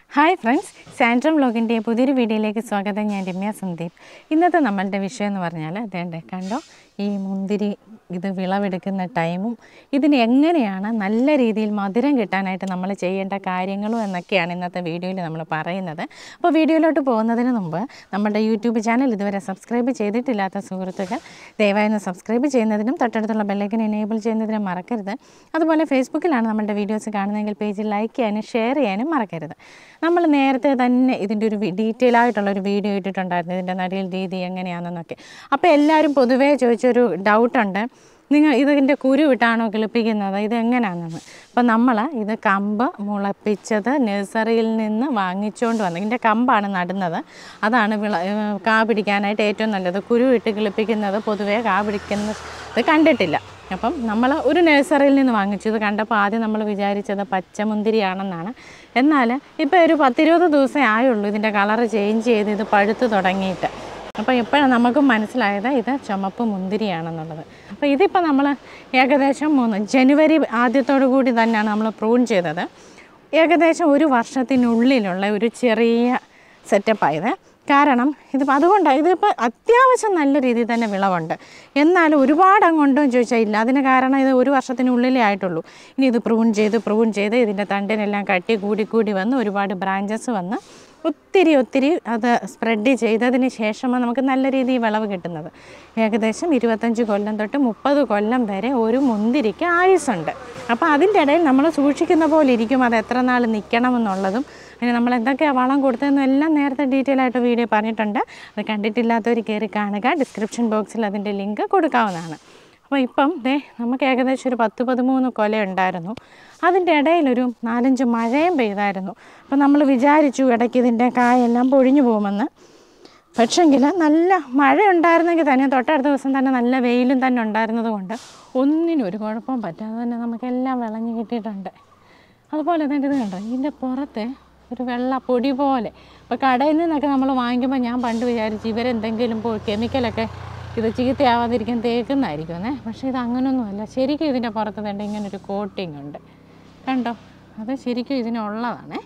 hi friends സാൻഡ്രം വ്ലോഗിൻ്റെ പുതിയൊരു വീഡിയോയിലേക്ക് സ്വാഗതം ഞാൻ രമ്യ സന്ദീപ് ഇന്നത്തെ നമ്മളുടെ വിഷയം എന്ന് പറഞ്ഞാൽ അതേണ്ട കണ്ടോ ഈ മുന്തിരി ഇത് വിളവെടുക്കുന്ന ടൈമും ഇതിന് എങ്ങനെയാണ് നല്ല രീതിയിൽ മധുരം കിട്ടാനായിട്ട് നമ്മൾ ചെയ്യേണ്ട കാര്യങ്ങളും എന്നൊക്കെയാണ് ഇന്നത്തെ വീഡിയോയിൽ നമ്മൾ പറയുന്നത് അപ്പോൾ വീഡിയോയിലോട്ട് പോകുന്നതിന് മുമ്പ് നമ്മുടെ യൂട്യൂബ് ചാനൽ ഇതുവരെ സബ്സ്ക്രൈബ് ചെയ്തിട്ടില്ലാത്ത സുഹൃത്തുക്കൾ ദയവായി ഒന്ന് സബ്സ്ക്രൈബ് ചെയ്യുന്നതിനും തൊട്ടടുത്തുള്ള ബെല്ലൈക്കൻ എനേബിൾ ചെയ്യുന്നതിനും മറക്കരുത് അതുപോലെ ഫേസ്ബുക്കിലാണ് നമ്മുടെ വീഡിയോസ് കാണുന്നതെങ്കിൽ പേജിൽ ലൈക്ക് ചെയ്യാനും ഷെയർ ചെയ്യാനും മറക്കരുത് നമ്മൾ നേരത്തെ തന്നെ ഇതിൻ്റെ ഒരു ഡീറ്റെയിൽ ആയിട്ടുള്ള ഒരു വീഡിയോ ഇട്ടിട്ടുണ്ടായിരുന്നു ഇതിൻ്റെ നടിയിൽ രീതി എങ്ങനെയാണെന്നൊക്കെ അപ്പോൾ എല്ലാവരും പൊതുവേ ചോദിച്ചൊരു ഡൗട്ടുണ്ട് നിങ്ങൾ ഇതിൻ്റെ കുരു വിട്ടാണോ കിളിപ്പിക്കുന്നത് ഇത് എങ്ങനെയാണെന്ന് അപ്പോൾ നമ്മൾ ഇത് കമ്പ് മുളപ്പിച്ചത് നഴ്സറിയിൽ നിന്ന് വാങ്ങിച്ചുകൊണ്ട് വന്നത് ഇതിൻ്റെ കമ്പാണ് നടുന്നത് അതാണ് വിള ഏഹ് കാ പിടിക്കാനായിട്ട് ഏറ്റവും നല്ലത് കുരു ഇട്ട് കിളിപ്പിക്കുന്നത് പൊതുവേ കാ പിടിക്കുന്നത് കണ്ടിട്ടില്ല അപ്പം നമ്മൾ ഒരു നഴ്സറിയിൽ നിന്ന് വാങ്ങിച്ചു ഇത് കണ്ടപ്പോൾ ആദ്യം നമ്മൾ വിചാരിച്ചത് പച്ചമുന്തിരിയാണെന്നാണ് എന്നാൽ ഇപ്പോൾ ഒരു പത്തിരുപത് ദിവസമേ ആയുള്ളൂ ഇതിൻ്റെ കളറ് ചേഞ്ച് ചെയ്ത് ഇത് പഴുത്ത് തുടങ്ങിയിട്ട് അപ്പോൾ ഇപ്പോഴാണ് നമുക്ക് മനസ്സിലായത് ഇത് ചുമപ്പ് മുന്തിരിയാണെന്നുള്ളത് അപ്പോൾ ഇതിപ്പോൾ നമ്മൾ ഏകദേശം മൂന്ന് ജനുവരി ആദ്യത്തോടു കൂടി തന്നെയാണ് നമ്മൾ പ്രൂൺ ചെയ്തത് ഏകദേശം ഒരു വർഷത്തിനുള്ളിലുള്ള ഒരു ചെറിയ സെറ്റപ്പായത് കാരണം ഇതിപ്പോൾ അതുകൊണ്ടാണ് ഇതിപ്പോൾ അത്യാവശ്യം നല്ല രീതിയിൽ തന്നെ വിളവുണ്ട് എന്നാലും ഒരുപാട് അങ്ങോട്ടും ചോദിച്ചാൽ ഇല്ല അതിന് കാരണം ഇത് ഒരു വർഷത്തിനുള്ളിലേ ആയിട്ടുള്ളൂ ഇനി ഇത് പ്രൂൺ ചെയ്ത് പ്രൂൺ ചെയ്ത് ഇതിൻ്റെ തണ്ടിനെല്ലാം കട്ടി കൂടി കൂടി വന്ന് ഒരുപാട് ബ്രാഞ്ചസ് വന്ന് ഒത്തിരി ഒത്തിരി അത് സ്പ്രെഡ് ചെയ്തതിന് ശേഷമാണ് നമുക്ക് നല്ല രീതിയിൽ വിളവ് കിട്ടുന്നത് ഏകദേശം ഇരുപത്തഞ്ച് കൊല്ലം തൊട്ട് മുപ്പത് കൊല്ലം വരെ ഒരു മുന്തിരിക്ക് ആയുസ്സുണ്ട് അപ്പോൾ അതിൻ്റെ ഇടയിൽ നമ്മൾ സൂക്ഷിക്കുന്ന പോലെ ഇരിക്കും അത് എത്ര നാൾ നിൽക്കണമെന്നുള്ളതും പിന്നെ നമ്മൾ എന്തൊക്കെയാണ് വളം കൊടുത്തതെന്നും എല്ലാം നേരത്തെ ഡീറ്റെയിൽ ആയിട്ട് വീഡിയോ പറഞ്ഞിട്ടുണ്ട് അത് കണ്ടിട്ടില്ലാത്തവർ കയറി കാണുക ഡിസ്ക്രിപ്ഷൻ ബോക്സിൽ അതിൻ്റെ ലിങ്ക് കൊടുക്കാവുന്നതാണ് അപ്പോൾ ഇപ്പം ദേ നമുക്ക് ഏകദേശം ഒരു പത്ത് പതിമൂന്ന് കൊല ഉണ്ടായിരുന്നു അതിൻ്റെ ഇടയിലൊരു നാലഞ്ച് മഴയും പെയ്തായിരുന്നു അപ്പോൾ നമ്മൾ വിചാരിച്ചു ഇടയ്ക്ക് ഇതിൻ്റെ കായെല്ലാം പൊഴിഞ്ഞു പോകുമെന്ന് പക്ഷെങ്കിൽ നല്ല മഴ ഉണ്ടായിരുന്നെങ്കിൽ തന്നെ തൊട്ടടുത്ത ദിവസം തന്നെ നല്ല വെയിലും തന്നെ ഉണ്ടായിരുന്നത് കൊണ്ട് ഒന്നിനും ഒരു കുഴപ്പവും പറ്റാതെ തന്നെ നമുക്കെല്ലാം വിളഞ്ഞ് കിട്ടിയിട്ടുണ്ട് അതുപോലെ തന്നെ ഇത് കണ്ടോ ഇതിൻ്റെ പുറത്ത് ഒരു വെള്ള പൊടി പോലെ ഇപ്പോൾ കടയിൽ നിന്നൊക്കെ നമ്മൾ വാങ്ങിക്കുമ്പോൾ ഞാൻ പണ്ട് വിചാരിച്ചു ഇവരെന്തെങ്കിലും പോ കെമിക്കലൊക്കെ ഇത് ചീത്തയാവാതിരിക്കാൻ തേക്കുന്നതായിരിക്കുമെന്നേ പക്ഷേ ഇത് അങ്ങനൊന്നുമല്ല ശരിക്കും ഇതിൻ്റെ പുറത്ത് തന്നെ ഇങ്ങനെ ഒരു കോട്ടിങ് ഉണ്ട് കണ്ടോ അത് ശരിക്കും ഇതിനുള്ളതാണേ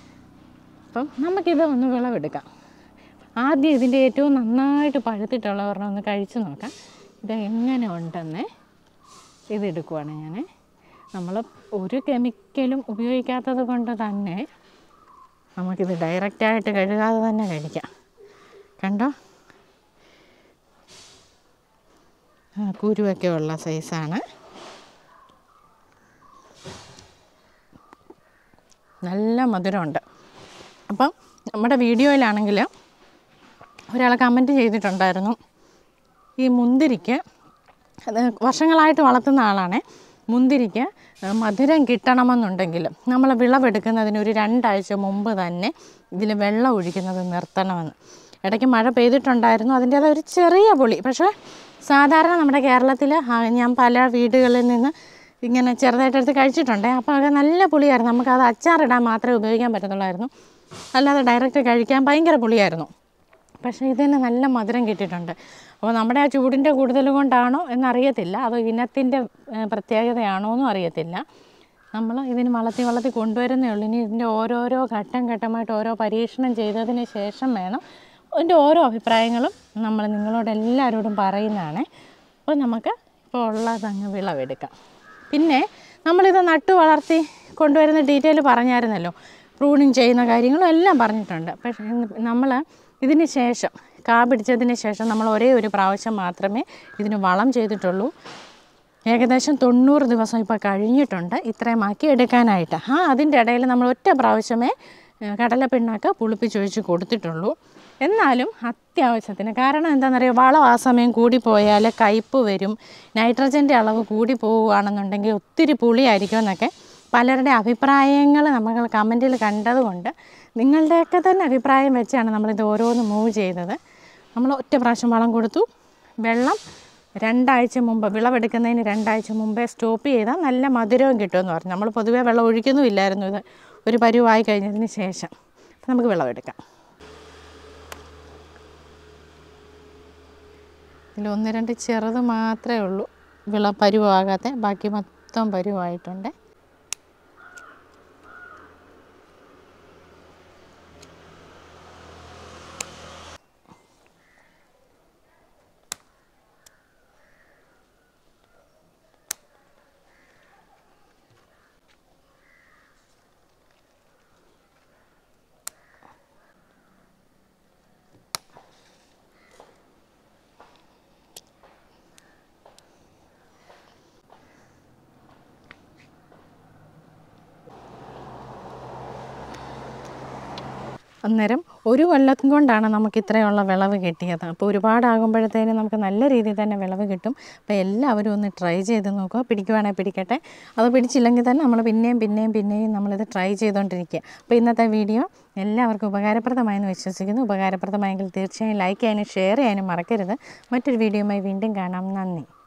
അപ്പം നമുക്കിത് ഒന്ന് വിളവെടുക്കാം ആദ്യം ഇതിൻ്റെ ഏറ്റവും നന്നായിട്ട് പഴുത്തിട്ടുള്ള ഒരെണ്ണം ഒന്ന് കഴിച്ച് നോക്കാം ഇത് എങ്ങനെ ഉണ്ടെന്ന് ഇതെടുക്കുവാണ് ഞാൻ നമ്മൾ ഒരു കെമിക്കലും ഉപയോഗിക്കാത്തത് കൊണ്ട് തന്നെ നമുക്കിത് ഡയറക്റ്റായിട്ട് കഴുകാതെ തന്നെ കഴിക്കാം കണ്ടോ ആ, കുരുവൊക്കെ ഉള്ള സൈസാണ് നല്ല മധുരമുണ്ട് അപ്പം നമ്മുടെ വീഡിയോയിലാണെങ്കിൽ ഒരാൾ കമൻറ്റ് ചെയ്തിട്ടുണ്ടായിരുന്നു ഈ മുന്തിരിക്ക് അത് വർഷങ്ങളായിട്ട് വളർത്തുന്ന ആളാണ് മുന്തിരിക്ക് മധുരം കിട്ടണമെന്നുണ്ടെങ്കിൽ നമ്മൾ വിളവെടുക്കുന്നതിന് ഒരു രണ്ടാഴ്ച മുമ്പ് തന്നെ ഇതിൽ വെള്ളം ഒഴിക്കുന്നത് നിർത്തണമെന്ന് ഇടയ്ക്ക് മഴ പെയ്തിട്ടുണ്ടായിരുന്നു അതിൻ്റേതായ ഒരു ചെറിയ പുളി പക്ഷേ സാധാരണ നമ്മുടെ കേരളത്തിൽ ഞാൻ പല വീടുകളിൽ നിന്ന് ഇങ്ങനെ ചെറുതായിട്ടെടുത്ത് കഴിച്ചിട്ടുണ്ട് അപ്പോൾ അത് നല്ല പുളിയായിരുന്നു നമുക്കത് അച്ചാറിടാൻ മാത്രമേ ഉപയോഗിക്കാൻ പറ്റത്തുള്ളായിരുന്നു അല്ലാതെ ഡയറക്റ്റ് കഴിക്കാൻ ഭയങ്കര പുളിയായിരുന്നു പക്ഷേ ഇതിന് നല്ല മധുരം കിട്ടിയിട്ടുണ്ട് അപ്പോൾ നമ്മുടെ ആ ചൂടിൻ്റെ കൂടുതൽ കൊണ്ടാണോ എന്നറിയത്തില്ല അതോ ഇനത്തിൻ്റെ ഏഹ്, പ്രത്യേകതയാണോ എന്നും അറിയത്തില്ല നമ്മൾ ഇതിന് വളർത്തി വളർത്തി കൊണ്ടുവരുന്നേ ഉള്ളൂ ഇനി ഇതിൻ്റെ ഓരോരോ ഘട്ടം ഘട്ടമായിട്ട് ഓരോ പരീക്ഷണം ചെയ്തതിന് ശേഷം വേണം ഇതിൻ്റെ ഓരോ അഭിപ്രായങ്ങളും നമ്മൾ നിങ്ങളോട് എല്ലാവരോടും പറയുന്നതാണ് അപ്പോൾ നമുക്ക് ഇപ്പോൾ ഉള്ളതങ്ങ് വിളവെടുക്കാം പിന്നെ നമ്മളിത് നട്ടു വളർത്തി കൊണ്ടുവരുന്ന ഡീറ്റെയിൽ പറഞ്ഞായിരുന്നല്ലോ പ്രൂണിങ് ചെയ്യുന്ന കാര്യങ്ങളും എല്ലാം പറഞ്ഞിട്ടുണ്ട് പക്ഷേ നമ്മൾ ഇതിന് ശേഷം കാ പിടിച്ചതിന് ശേഷം നമ്മൾ ഒരേ ഒരു പ്രാവശ്യം മാത്രമേ ഇതിന് വളം ചെയ്തിട്ടുള്ളൂ ഏകദേശം തൊണ്ണൂറ് ദിവസം ഇപ്പോൾ കഴിഞ്ഞിട്ടുണ്ട് ഇത്രയും ആക്കി എടുക്കാനായിട്ട് ആ അതിൻ്റെ ഇടയിൽ നമ്മൾ ഒറ്റ പ്രാവശ്യമേ ഏഹ്, കടലപ്പിണ്ണാക്ക് പുളിപ്പിച്ചൊഴിച്ച് കൊടുത്തിട്ടുള്ളൂ എന്നാലും അത്യാവശ്യത്തിന് കാരണം എന്താണെന്നറിയോ വളം ആ സമയം കൂടിപ്പോയാൽ കയ്പ്പ് വരും നൈട്രജൻ്റെ അളവ് കൂടി പോവുകയാണെന്നുണ്ടെങ്കിൽ ഒത്തിരി പുളിയായിരിക്കും എന്നൊക്കെ പലരുടെ അഭിപ്രായങ്ങൾ നമ്മൾ കമൻറ്റിൽ കണ്ടതുകൊണ്ട് നിങ്ങളുടെയൊക്കെ തന്നെ അഭിപ്രായം വെച്ചാണ് നമ്മളിത് ഓരോന്ന് മൂവ് ചെയ്തത് നമ്മൾ ഒറ്റ പ്രാവശ്യം വളം കൊടുത്തു വെള്ളം രണ്ടാഴ്ച മുമ്പ് വിളവെടുക്കുന്നതിന് രണ്ടാഴ്ച മുമ്പേ സ്റ്റോപ്പ് ചെയ്താൽ നല്ല മധുരവും കിട്ടുമെന്ന് പറഞ്ഞു നമ്മൾ പൊതുവേ വെള്ളം ഒഴിക്കുന്നുമില്ലായിരുന്നു ഇത് ഒരു പരുവായി കഴിഞ്ഞതിന് ശേഷം അപ്പം നമുക്ക് വിളവെടുക്കാം ഇതിൽ ഒന്ന് രണ്ട് ചെറുത് മാത്രമേ ഉള്ളൂ വിള പരുവാകാത്ത ബാക്കി മൊത്തം പരുവായിട്ടുണ്ട് അന്നേരം ഒരു കൊല്ലം കൊണ്ടാണ് നമുക്ക് ഇത്രയുള്ള വിളവ് കിട്ടിയത് അപ്പോൾ ഒരുപാടാകുമ്പോഴത്തേനും നമുക്ക് നല്ല രീതിയിൽ തന്നെ വിളവ് കിട്ടും അപ്പോൾ എല്ലാവരും ഒന്ന് ട്രൈ ചെയ്ത് നോക്കുക പിടിക്കുവാണെങ്കിൽ പിടിക്കട്ടെ അത് പിടിച്ചില്ലെങ്കിൽ തന്നെ നമ്മൾ പിന്നെയും പിന്നെയും പിന്നെയും നമ്മളിത് ട്രൈ ചെയ്തുകൊണ്ടിരിക്കുക അപ്പോൾ ഇന്നത്തെ വീഡിയോ എല്ലാവർക്കും ഉപകാരപ്രദമായെന്ന് വിശ്വസിക്കുന്നു ഉപകാരപ്രദമായെങ്കിൽ തീർച്ചയായും ലൈക്ക് ചെയ്യാനും ഷെയർ ചെയ്യാനും മറക്കരുത് മറ്റൊരു വീഡിയോയുമായി വീണ്ടും കാണാം നന്ദി